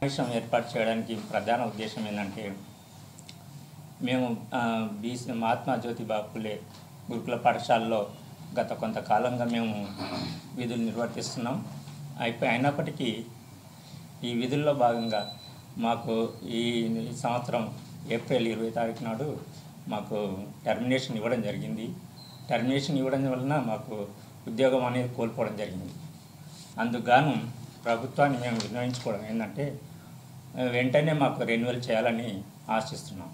సమావేశం ఏర్పాటు చేయడానికి ప్రధాన ఉద్దేశం ఏంటంటే మేము ఆ, బీసీ మహాత్మా జ్యోతిబా ఫులే గురుకుల పాఠశాలలో గత కొంతకాలంగా మేము విధులు నిర్వర్తిస్తున్నాం అయిపోయి అయినప్పటికీ ఈ విధుల్లో భాగంగా మాకు ఈ ఈ సంవత్సరం ఏప్రిల్ ఇరవై తారీఖు నాడు మాకు టర్మినేషన్ ఇవ్వడం జరిగింది టర్మినేషన్ ఇవ్వడం వలన మాకు ఉద్యోగం అనేది కోల్పోవడం జరిగింది అందుకుగాను ప్రభుత్వాన్ని మేము వినియోగించుకోవడం ఏంటంటే ఆ, వెంటనే మాకు రెన్యువల్ చేయాలని ఆశిస్తున్నాం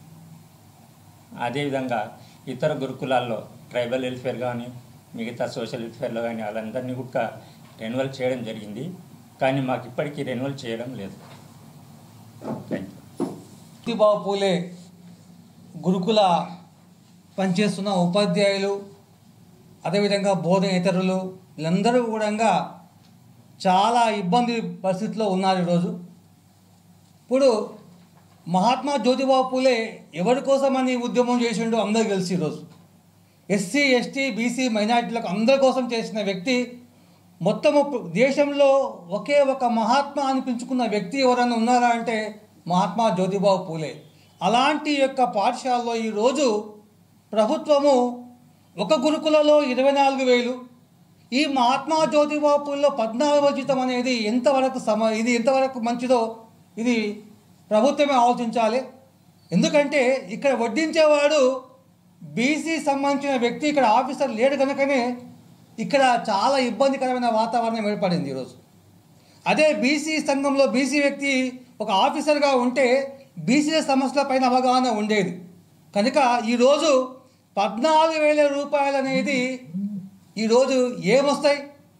అదేవిధంగా ఇతర గురుకులాల్లో ట్రైబల్ వెల్ఫేర్ కానీ మిగతా సోషల్ వెల్ఫేర్లో కానీ వాళ్ళందరినీ కూడా రెన్యువల్ చేయడం జరిగింది కానీ మాకు ఇప్పటికీ రెన్యువల్ చేయడం లేదు థ్యాంక్ యూ జ్యోతిబాబు పూలే గురుకుల పనిచేస్తున్న ఉపాధ్యాయులు అదేవిధంగా బోధనేతరులు వీళ్ళందరూ కూడా చాలా ఇబ్బంది పరిస్థితిలో ఉన్నారు ఈరోజు ఇప్పుడు మహాత్మా జ్యోతిబాబు పూలే ఎవరి కోసమని ఉద్యమం చేసిండో అందరికీ తెలుసు ఈరోజు ఎస్సీ ఎస్టీ బీసీ మైనారిటీలకు అందరి కోసం చేసిన వ్యక్తి మొత్తము దేశంలో ఒకే ఒక మహాత్మా అనిపించుకున్న వ్యక్తి ఎవరైనా ఉన్నారా అంటే మహాత్మా జ్యోతిబాబు పూలే అలాంటి యొక్క పాఠశాలలో ఈరోజు ప్రభుత్వము ఒక గురుకులలో ఇరవై నాలుగు వేలు ఈ మహాత్మా జ్యోతిబాబు పూల్లో పద్నాలుగవ జీతం అనేది ఎంతవరకు సమ ఇది ఎంతవరకు మంచిదో ఇది ప్రభుత్వమే ఆలోచించాలి ఎందుకంటే ఇక్కడ వడ్డించేవాడు బీసీ సంబంధించిన వ్యక్తి ఇక్కడ ఆఫీసర్ లేడు కనుకనే ఇక్కడ చాలా ఇబ్బందికరమైన వాతావరణం ఏర్పడింది ఈరోజు అదే బీసీ సంఘంలో బీసీ వ్యక్తి ఒక ఆఫీసర్గా ఉంటే బీసీల సమస్యలపైన అవగాహన ఉండేది కనుక ఈరోజు పద్నాలుగు వేల రూపాయలు అనేది ఈరోజు ఏమొస్తాయి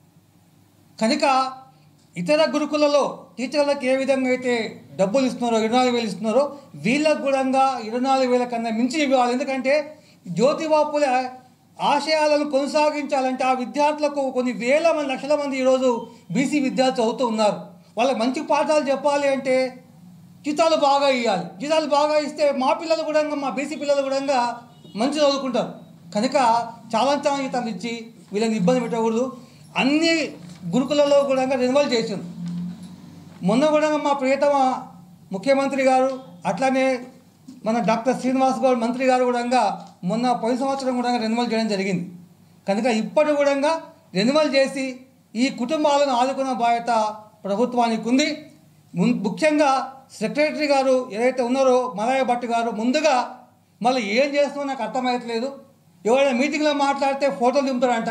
కనుక ఇతర గురుకులలో టీచర్లకు ఏ విధంగా అయితే డబ్బులు ఇస్తున్నారో ఇరవై నాలుగు వేలు ఇస్తున్నారో వీళ్ళకు కూడా ఇరవై నాలుగు వేల కన్నా మించి ఇవ్వాలి ఎందుకంటే జ్యోతిబాపుల ఆశయాలను కొనసాగించాలంటే ఆ విద్యార్థులకు కొన్ని వేల మంది లక్షల మంది ఈరోజు బీసీ విద్యార్థులు చదువుతూ ఉన్నారు వాళ్ళకి మంచి పాఠాలు చెప్పాలి అంటే జీతాలు బాగా ఇవ్వాలి జీతాలు బాగా ఇస్తే మా పిల్లలు కూడా మా బీసీ పిల్లలు కూడా మంచి చదువుకుంటారు కనుక చాలా చాలా జీతాలు ఇచ్చి వీళ్ళని ఇబ్బంది పెట్టకూడదు అన్ని గురుకులలో కూడా రెన్యువల్ చేసింది మొన్న కూడా మా ప్రియతమ ముఖ్యమంత్రి గారు అట్లానే మన డాక్టర్ శ్రీనివాస్ గౌడ్ మంత్రి గారు కూడా మొన్న పోయిన సంవత్సరం కూడా రెన్యువల్ చేయడం జరిగింది కనుక ఇప్పటి కూడా రెన్యువల్ చేసి ఈ కుటుంబాలను ఆదుకున్న బాధ్యత ప్రభుత్వానికి ఉంది మున్- ముఖ్యంగా సెక్రటరీ గారు ఏదైతే ఉన్నారో మలయ భట్ గారు ముందుగా మళ్ళీ ఏం చేస్తున్నారో నాకు అర్థమయ్యట్లేదు ఎవరైనా మీటింగ్లో మాట్లాడితే ఫోటోలు దింపుతారంట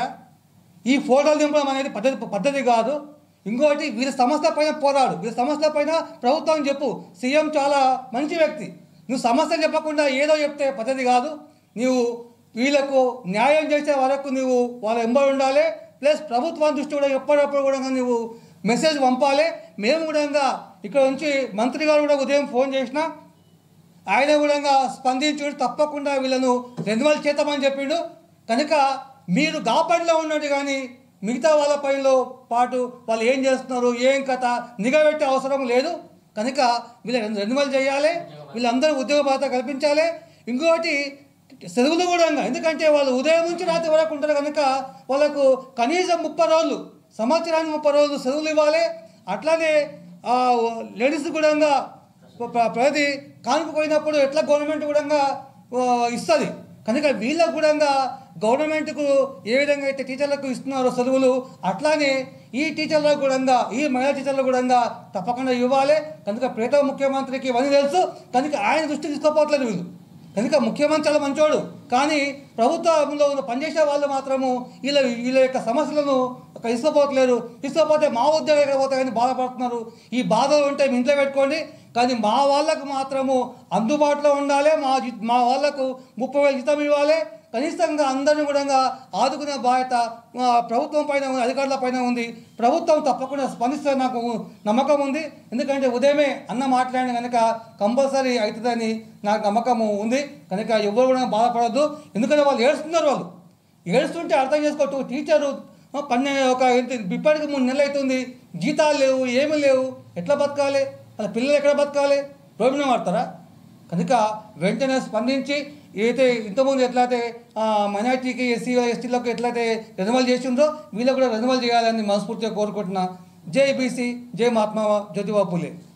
ఈ ఫోటోలు దింపడం అనేది పద్ధతి పద్ధతి కాదు ఇంకోటి వీళ్ళ సమస్య పైన పోరాడు వీళ్ళ సమస్యల పైన ప్రభుత్వం చెప్పు సీఎం చాలా మంచి వ్యక్తి నువ్వు సమస్య చెప్పకుండా ఏదో చెప్తే పద్ధతి కాదు నీవు వీళ్ళకు న్యాయం చేసే వరకు నువ్వు వాళ్ళ ఎంబడి ఉండాలి ప్లస్ ప్రభుత్వం దృష్టి కూడా ఎప్పటికప్పుడు కూడా నువ్వు మెసేజ్ పంపాలి మేము కూడా ఇక్కడ నుంచి మంత్రి గారు కూడా ఉదయం ఫోన్ చేసినా ఆయన కూడా స్పందించి తప్పకుండా వీళ్ళను రెన్యువల్ చేద్దామని చెప్పిండు కనుక మీరు గాపడిలో ఉన్నాడు కానీ మిగతా వాళ్ళ పనిలో పాటు వాళ్ళు ఏం చేస్తున్నారు ఏం కథ నిఘా పెట్టే అవసరం లేదు కనుక వీళ్ళ రెన్యువల్ చేయాలి వీళ్ళందరూ ఉద్యోగ భద్రత కల్పించాలి ఇంకోటి సెలవులు కూడా ఎందుకంటే వాళ్ళు ఉదయం నుంచి రాత్రి వరకు ఉంటారు కనుక వాళ్ళకు కనీసం ముప్పై రోజులు సంవత్సరానికి ముప్పై రోజులు సెలవులు ఇవ్వాలి అట్లానే ఆ, లేడీస్ కూడా ప్ర- ప్ర- ప్రతి కానుక పోయినప్పుడు ఎట్లా గవర్నమెంట్ కూడా ఇస్తుంది కనుక వీళ్ళకు కూడా గవర్నమెంట్కు ఏ విధంగా అయితే టీచర్లకు ఇస్తున్నారో సెలవులు అట్లానే ఈ టీచర్లకు కూడా ఈ మహిళా టీచర్లకు కూడా తప్పకుండా ఇవ్వాలి కనుక ప్రీత ముఖ్యమంత్రికి ఇవన్నీ తెలుసు కనుక ఆయన దృష్టికి తీసుకోపోవట్లేదు వీళ్ళు కనుక ముఖ్యమంత్రి చాలా మంచోడు కానీ ప్రభుత్వంలో ఉన్న పనిచేసే వాళ్ళు మాత్రము వీళ్ళ వీళ్ళ యొక్క సమస్యలను ఒక ఇసుకోపోవట్లేరు ఇసుకోపోతే మా ఉద్యోగం ఎక్కడ పోతాయని బాధపడుతున్నారు ఈ బాధలు ఉంటే మీ ఇంట్లో పెట్టుకోండి కానీ మా వాళ్ళకు మాత్రము అందుబాటులో ఉండాలి మా జీ- మా వాళ్ళకు ముప్పై వేలు జీతం ఇవ్వాలి కనీసంగా అందరిని కూడా ఆదుకునే బాధ్యత ఆ, ప్రభుత్వం పైన ఉంది అధికారుల పైన ఉంది ప్రభుత్వం తప్పకుండా స్పందిస్తే నాకు నమ్మకం ఉంది ఎందుకంటే ఉదయమే అన్న మాట్లాడిన కనుక కంపల్సరీ అవుతుందని నాకు నమ్మకం ఉంది కనుక ఎవరు కూడా బాధపడద్దు ఎందుకంటే వాళ్ళు ఏడుస్తున్నారు వాళ్ళు ఏడుస్తుంటే అర్థం చేసుకోవచ్చు టీచరు ఆ, పన్నెండు ఒక ఎంత- ఇప్పటికి మూడు నెలలు అవుతుంది జీతాలు లేవు ఏమీ లేవు ఎట్లా బతకాలి వాళ్ళ పిల్లలు ఎక్కడ బతకాలి రోడ్డు మీద పడతారా కనుక వెంటనే స్పందించి ఏదైతే ఇంతకుముందు ఎట్లయితే ఆ, మైనార్టీకి ఎస్సీ ఎస్టీలకు ఎట్లయితే రెన్యువల్ చేసిందో వీళ్ళకు కూడా రెన్యువల్ చేయాలని మనస్ఫూర్తిగా కోరుకుంటున్నా జై బీసీ జై మహాత్మా జ్యోతిబా పూలే